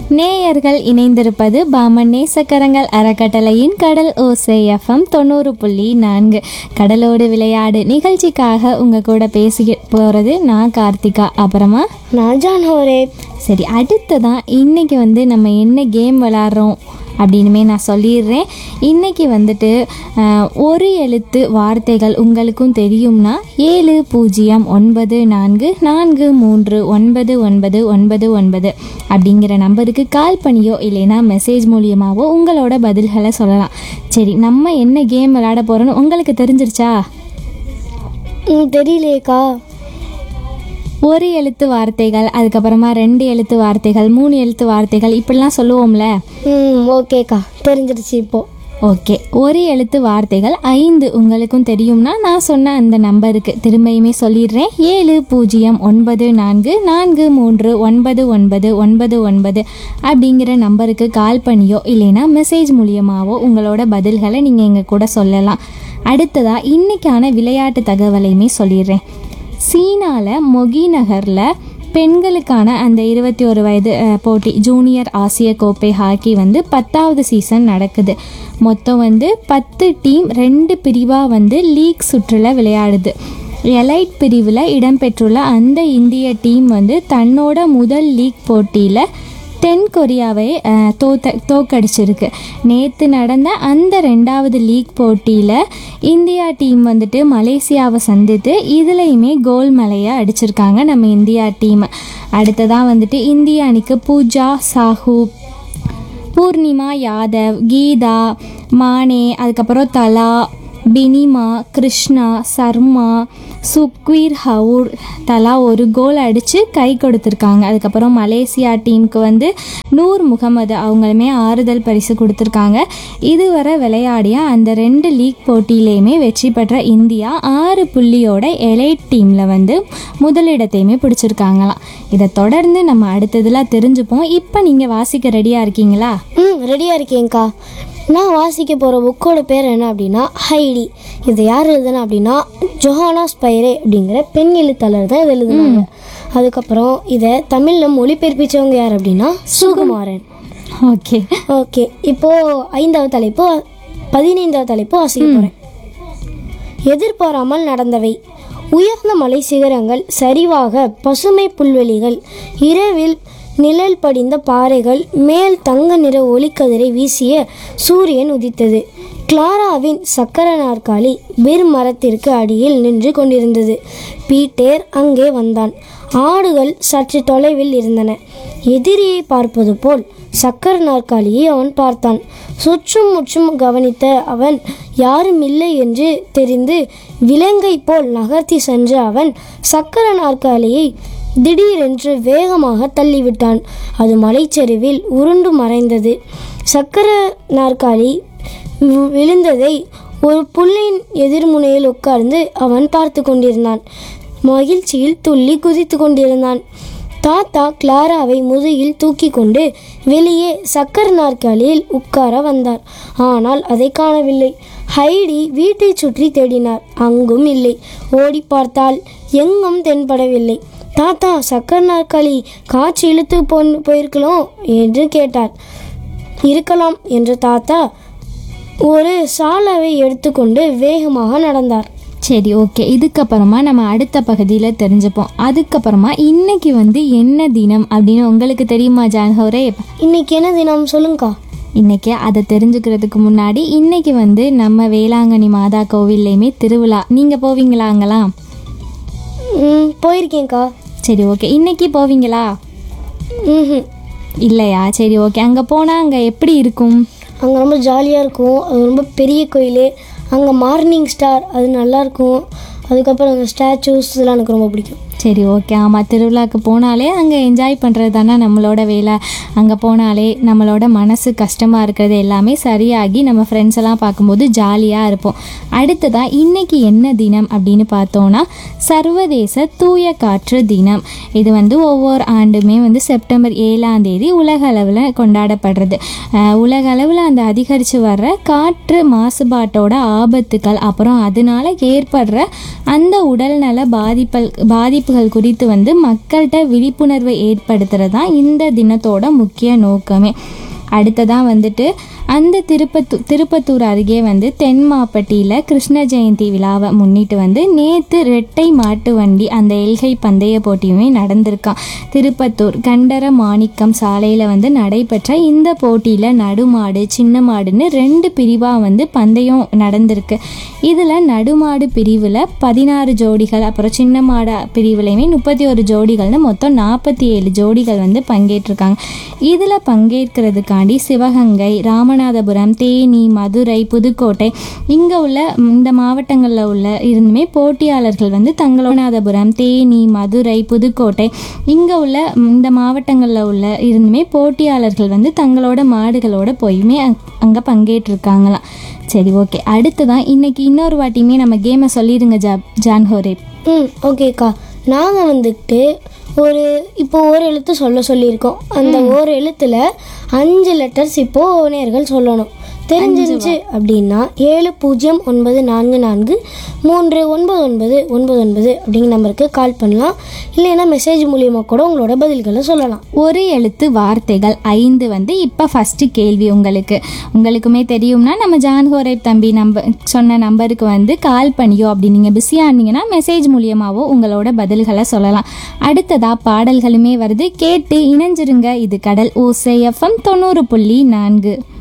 நேயர்கள் இணைந்திருப்பது பாமன் நேசக்கரங்கள் அறக்கட்டளையின் கடல் ஓசை எஃப்எம் தொண்ணூறு புள்ளி நான்கு கடலோடு விளையாடு நிகழ்ச்சிக்காக உங்க கூட பேசி போகிறது நான் கார்த்திகா அப்புறமா நான் ஜான் ஹோரே சரி அடுத்ததான் இன்னைக்கு வந்து நம்ம என்ன கேம் விளாட்றோம் அப்படின்னுமே நான் சொல்லிடுறேன் இன்னைக்கு வந்துட்டு அஹ், ஒரு எழுத்து வார்த்தைகள் உங்களுக்கும் தெரியும்னா ஏழு பூஜ்ஜியம் ஒன்பது நான்கு நான்கு மூன்று ஒன்பது ஒன்பது ஒன்பது ஒன்பது அப்படிங்கிற நம்பருக்கு கால் பண்ணியோ இல்லைன்னா மெசேஜ் மூலியமாவோ உங்களோட பதில்களை சொல்லலாம் சரி நம்ம என்ன கேம் விளையாட போகிறோன்னு உங்களுக்கு தெரிஞ்சிருச்சா ம் தெரியலையேக்கா ஒரு எழுத்து வார்த்தைகள் அதுக்கப்புறமா ரெண்டு எழுத்து வார்த்தைகள் மூணு எழுத்து வார்த்தைகள் இப்படிலாம் சொல்லுவோம்ல ம் ஓகேக்கா தெரிஞ்சிருச்சு இப்போ ஓகே ஒரு எழுத்து வார்த்தைகள் ஐந்து உங்களுக்கும் தெரியும்னா நான் சொன்ன அந்த நம்பருக்கு திரும்பியுமே சொல்லிடுறேன் ஏழு பூஜ்ஜியம் ஒன்பது நான்கு நான்கு மூன்று ஒன்பது ஒன்பது ஒன்பது ஒன்பது அப்படிங்கிற நம்பருக்கு கால் பண்ணியோ இல்லைன்னா மெசேஜ் மூலியமாவோ உங்களோட பதில்களை நீங்கள் எங்கள் கூட சொல்லலாம் அடுத்ததாக இன்னைக்கான விளையாட்டு தகவலையுமே சொல்லிடுறேன் சீனால மொகி நகரில் பெண்களுக்கான அந்த இருபத்தி ஒரு வயது அஹ், போட்டி ஜூனியர் ஆசிய கோப்பை ஹாக்கி வந்து பத்தாவது சீசன் நடக்குது மொத்தம் வந்து பத்து டீம் ரெண்டு பிரிவாக வந்து லீக் சுற்றில் விளையாடுது எலைட் பிரிவில் இடம்பெற்றுள்ள அந்த இந்திய டீம் வந்து தன்னோட முதல் லீக் போட்டியில் தென் கொரியாவை அஹ், தோத்த தோக்கடிச்சிருக்கு நேற்று நடந்த அந்த ரெண்டாவது லீக் போட்டியில் இந்தியா டீம் வந்துட்டு மலேசியாவை சந்தித்து இதுலேயுமே கோல் மலையை அடிச்சிருக்காங்க நம்ம இந்தியா டீம் அடுத்ததாக வந்துட்டு இந்திய அணிக்கு பூஜா சாஹூ பூர்ணிமா யாதவ் கீதா மானே அதுக்கப்புறம் தலா பினிமா கிருஷ்ணா சர்மா சுக்வீர் ஹவுர் தலா ஒரு கோல் அடித்து கை கொடுத்துருக்காங்க அதுக்கப்புறம் மலேசியா டீமுக்கு வந்து நூர் முகமது அவங்களுமே ஆறுதல் பரிசு கொடுத்துருக்காங்க இதுவரை விளையாடிய அந்த ரெண்டு லீக் போட்டியிலையுமே வெற்றி பெற்ற இந்தியா ஆறு புள்ளியோட எலைட் டீமில் வந்து முதலிடத்தையுமே பிடிச்சிருக்காங்களாம் இதை தொடர்ந்து நம்ம அடுத்ததில் தெரிஞ்சுப்போம் இப்போ நீங்கள் வாசிக்க ரெடியாக இருக்கீங்களா ம் ரெடியாக இருக்கேங்க்கா நான் வாசிக்க போகிற புக்கோட பேர் என்ன அப்படின்னா ஹைடி இதை யார் எழுதுனா அப்படின்னா ஜொஹானா ஸ்பைரே அப்படிங்கிற பெண் எழுத்தாளர் தான் இதை எழுதுனாங்க அதுக்கப்புறம் இதை தமிழில் மொழிபெயர்ப்பிச்சவங்க யார் அப்படின்னா சுகுமாரன் ஓகே ஓகே இப்போது ஐந்தாவது தலைப்பு பதினைந்தாவது தலைப்பு வாசிக்க போகிறேன் எதிர்பாராமல் நடந்தவை உயர்ந்த மலை சிகரங்கள் சரிவாக பசுமை புல்வெளிகள் இரவில் நிழல் படிந்த பாறைகள் மேல் தங்க நிற ஒளிக்கதிரை வீசிய சூரியன் உதித்தது கிளாராவின் சக்கர நாற்காலி பிர் மரத்திற்கு அடியில் நின்று கொண்டிருந்தது பீட்டேர் அங்கே வந்தான் ஆடுகள் சற்று தொலைவில் இருந்தன எதிரியை பார்ப்பது போல் சக்கர நாற்காலியை அவன் பார்த்தான் சுற்றும் முற்றும் கவனித்த அவன் யாரும் இல்லை என்று தெரிந்து விலங்கை போல் நகர்த்தி சென்ற அவன் சக்கர நாற்காலியை திடீரென்று வேகமாக தள்ளிவிட்டான் அது மலைச்சரிவில் உருண்டு மறைந்தது சக்கர நாற்காலி வி- விழுந்ததை ஒரு புல்லின் எதிர்முனையில் உட்கார்ந்து அவன் பார்த்து கொண்டிருந்தான் மகிழ்ச்சியில் துள்ளி குதித்து கொண்டிருந்தான் தாத்தா கிளாராவை முதுகில் தூக்கி கொண்டு வெளியே சக்கர் நாற்காலியில் உட்கார வந்தார் ஆனால் அதை காணவில்லை ஹைடி வீட்டைச் சுற்றி தேடினார் அங்கும் இல்லை ஓடி பார்த்தால் எங்கும் தென்படவில்லை தாத்தா சக்கர் நாற்காலி காற்று இழுத்து பொன் போயிருக்கலாம் என்று கேட்டார் இருக்கலாம் என்ற தாத்தா ஒரு சாலாவை எடுத்துக்கொண்டு வேகமாக நடந்தார் சரி ஓகே இதுக்கப்புறமா நம்ம அடுத்த பகுதியில் தெரிஞ்சுப்போம் அதுக்கப்புறமா இன்னைக்கு வந்து என்ன தினம் அப்படின்னு உங்களுக்கு தெரியுமா ஜான்ஹோரே இன்னைக்கு என்ன தினம் சொல்லுங்கக்கா இன்னைக்கு அதை தெரிஞ்சுக்கிறதுக்கு முன்னாடி இன்னைக்கு வந்து நம்ம வேளாங்கண்ணி மாதா கோவில்லையுமே திருவிழா நீங்கள் போவீங்களா அங்கெல்லாம் ம் போயிருக்கேன்க்கா சரி ஓகே இன்னைக்கு போவீங்களா ம் இல்லையா சரி ஓகே அங்கே போனால் அங்கே எப்படி இருக்கும் அங்கே ரொம்ப ஜாலியாக இருக்கும் அது ரொம்ப பெரிய கோயில் அங்கே மார்னிங் ஸ்டார் அது நல்லாயிருக்கும் அதுக்கப்புறம் அங்கே ஸ்டாச்சூஸ் இதெல்லாம் எனக்கு ரொம்ப பிடிக்கும் சரி ஓகே ஆமாம் திருவிழாக்கு போனாலே அங்கே என்ஜாய் பண்ணுறது தானே நம்மளோட வேலை அங்கே போனாலே நம்மளோட மனசு கஷ்டமாக இருக்கிறது எல்லாமே சரியாகி நம்ம ஃப்ரெண்ட்ஸ் எல்லாம் பார்க்கும்போது ஜாலியாக இருப்போம் அடுத்ததாக இன்னைக்கு என்ன தினம் அப்படின்னு பார்த்தோன்னா சர்வதேச தூய காற்று தினம் இது வந்து ஒவ்வொரு ஆண்டுமே வந்து செப்டம்பர் ஏழாம் தேதி உலக அளவில் கொண்டாடப்படுறது அஹ் உலக அளவில் அந்த அதிகரித்து வர்ற காற்று மாசுபாட்டோட ஆபத்துக்கள் அப்புறம் அதனால ஏற்படுற அந்த உடல்நல பாதிப்பல் பாதிப்புகள் பாதிப்புகள் குறித்து வந்து மக்கள்கிட்ட விழிப்புணர்வை ஏற்படுத்துறது தான் இந்த தினத்தோட முக்கிய நோக்கமே அடுத்ததான் வந்துட்டு அந்த திருப்பத்தூ திருப்பத்தூர் அருகே வந்து தென்மாப்பட்டியில் கிருஷ்ண ஜெயந்தி விழாவை முன்னிட்டு வந்து நேற்று ரெட்டை மாட்டு வண்டி அந்த எல்கை பந்தய போட்டியுமே நடந்திருக்கான் திருப்பத்தூர் கண்டர மாணிக்கம் சாலையில் வந்து நடைபெற்ற இந்த போட்டியில் நடுமாடு சின்ன மாடுன்னு ரெண்டு பிரிவாக வந்து பந்தயம் நடந்திருக்கு இதில் நடுமாடு பிரிவில் பதினாறு ஜோடிகள் அப்புறம் சின்ன மாடு பிரிவுலையுமே முப்பத்தி ஒரு ஜோடிகள்னு மொத்தம் நாற்பத்தி ஏழு ஜோடிகள் வந்து பங்கேற்றிருக்காங்க இதில் பங்கேற்கிறதுக்காண்டி சிவகங்கை ராமநாதபுரம் தேனி மதுரை புதுக்கோட்டை இங்கே உள்ள இந்த மாவட்டங்களில் உள்ள இருந்துமே போட்டியாளர்கள் வந்து தங்களோநாதபுரம் தேனி மதுரை புதுக்கோட்டை இங்கே உள்ள இந்த மாவட்டங்களில் உள்ள இருந்துமே போட்டியாளர்கள் வந்து தங்களோட மாடுகளோட போயுமே அங்கே பங்கேற்றிருக்காங்களாம் சரி ஓகே அடுத்ததான் இன்னைக்கு இன்னொரு வாட்டியுமே நம்ம கேமை சொல்லிடுங்க ஜா ஜான்ஹோரே ம் ஓகேக்கா நாங்கள் வந்துட்டு ஒரு இப்போ ஒரு எழுத்து சொல்ல சொல்லியிருக்கோம் அந்த ஒரு எழுத்தில் அஞ்சு லெட்டர்ஸ் இப்போ நேர்கள் சொல்லணும் தெரிஞ்சிருச்சு அப்படின்னா ஏழு பூஜ்ஜியம் ஒன்பது நான்கு நான்கு மூன்று ஒன்பது ஒன்பது ஒன்பது ஒன்பது அப்படிங்கிற நம்பருக்கு கால் பண்ணலாம் இல்லைன்னா மெசேஜ் மூலியமாக கூட உங்களோட பதில்களை சொல்லலாம் ஒரு எழுத்து வார்த்தைகள் ஐந்து வந்து இப்போ ஃபஸ்ட்டு கேள்வி உங்களுக்கு உங்களுக்குமே தெரியும்னா நம்ம ஜான்ஹோரை தம்பி நம்ப சொன்ன நம்பருக்கு வந்து கால் பண்ணியோ அப்படி நீங்கள் பிஸியாக இருந்தீங்கன்னா மெசேஜ் மூலியமாகவோ உங்களோட பதில்களை சொல்லலாம் அடுத்ததா பாடல்களுமே வருது கேட்டு இணைஞ்சிருங்க இது கடல் ஓசை எஃப்எம் தொண்ணூறு புள்ளி நான்கு